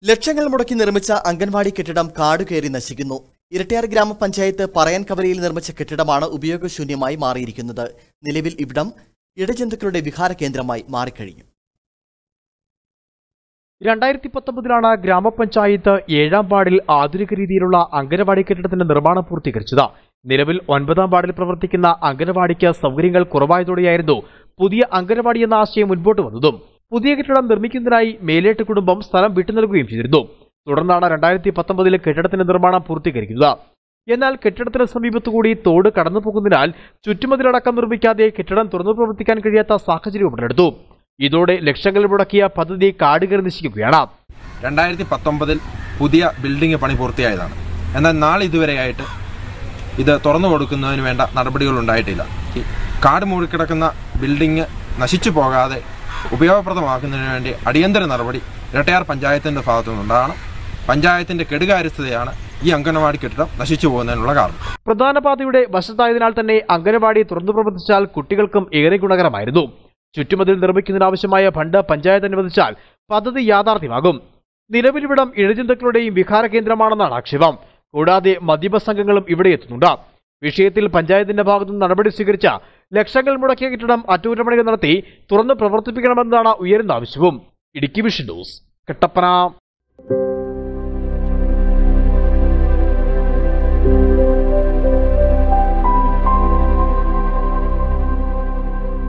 ലക്ഷങ്ങൾ മുടക്കി നിർമ്മിച്ച അംഗൻവാടി കെട്ടിടം കാടുകയറി നശിക്കുന്നു ഇരട്ടിയാർ ഗ്രാമപഞ്ചായത്ത് പറയാൻ കവലയിൽ നിർമ്മിച്ച കെട്ടിടമാണ് ഉപയോഗശൂന്യമായി മാറിയിരിക്കുന്നത് നിലവിൽ ഇവിടം ഇടജന്തുക്കളുടെ വിഹാര കേന്ദ്രമായി മാറിക്കഴിഞ്ഞു രണ്ടായിരത്തി പത്തൊമ്പതിലാണ് ഗ്രാമപഞ്ചായത്ത് ഏഴാം വാർഡിൽ ആധുനിക രീതിയിലുള്ള അംഗനവാടി കെട്ടിടത്തിന്റെ നിർമ്മാണം പൂർത്തീകരിച്ചത് നിലവിൽ ഒൻപതാം വാർഡിൽ പ്രവർത്തിക്കുന്ന അംഗനവാടിക്ക് സൗകര്യങ്ങൾ കുറവായതോടെയായിരുന്നു പുതിയ അംഗനവാടി എന്ന ആശയം മുൻപോട്ട് വന്നതും പുതിയ കെട്ടിടം നിർമ്മിക്കുന്നതിനായി മേലേട്ട് കുടുംബം സ്ഥലം വിട്ടു നൽകുകയും ചെയ്തിരുന്നു തുടർന്നാണ് രണ്ടായിരത്തി പത്തൊമ്പതിലെ കെട്ടിടത്തിന്റെ നിർമ്മാണം പൂർത്തീകരിക്കുന്നത് എന്നാൽ കെട്ടിടത്തിന് സമീപത്തുകൂടി തോട് കടന്നു പോകുന്നതിനാൽ ചുറ്റുമതിലടക്കം നിർമ്മിക്കാതെ കെട്ടിടം തുറന്നു പ്രവർത്തിക്കാൻ കഴിയാത്ത സാഹചര്യം ഉടലെടുത്തു ഇതോടെ ലക്ഷങ്ങൾ മുടക്കിയ പദ്ധതി കാടുകയറി നശിക്കുകയാണ് രണ്ടായിരത്തി പത്തൊമ്പതിൽ പുതിയ ബിൽഡിംഗ് പണി പൂർത്തിയായതാണ് എന്നാൽ നാളിതുവരെയായിട്ട് ഇത് തുറന്നു കൊടുക്കുന്നതിന് വേണ്ട നടപടികൾ ഉണ്ടായിട്ടില്ല ഈ കാട് മൂടിക്കിടക്കുന്ന ബിൽഡിംഗ് നശിച്ചു പോകാതെ ഉപയോഗപ്രദമാക്കുന്നതിന് വേണ്ടി അടിയന്തര നടപടി ഇരട്ടയാർ പഞ്ചായത്തിന്റെ ഭാഗത്തു നിന്നുണ്ടാകണം പഞ്ചായത്തിന്റെ കെടുകാര്യസ്ഥതയാണ് ഈ അംഗനവാടി കെട്ടിടം നശിച്ചു പോകുന്നതിനുള്ള കാരണം പ്രധാന പാതയുടെ വശത്തായതിനാൽ തന്നെ അംഗനവാടി തുറന്നു പ്രവർത്തിച്ചാൽ കുട്ടികൾക്കും ഏറെ ഗുണകരമായിരുന്നു ചുറ്റുമതിൽ നിർമ്മിക്കുന്നതിനാവശ്യമായ ഫണ്ട് പഞ്ചായത്ത് അനുവദിച്ചാൽ പദ്ധതി യാഥാർത്ഥ്യമാകും നിലവിലിവിടം ഇഴജന്തുക്കളുടെയും വിഹാര കേന്ദ്രമാണെന്നാണ് ആക്ഷേപം കൂടാതെ മദ്യപ സംഘങ്ങളും ഇവിടെ എത്തുന്നുണ്ട് വിഷയത്തിൽ പഞ്ചായത്തിന്റെ ഭാഗത്തുനിന്ന് നടപടി സ്വീകരിച്ച ലക്ഷങ്ങൾ മുടക്കിയ കെട്ടിടം അറ്റകുറ്റപ്പണികൾ നടത്തി തുറന്ന് പ്രവർത്തിപ്പിക്കണമെന്നതാണ് ഉയരുന്ന ആവശ്യവും ഇടുക്കി വിഷൻ ന്യൂസ് കട്ടപ്പന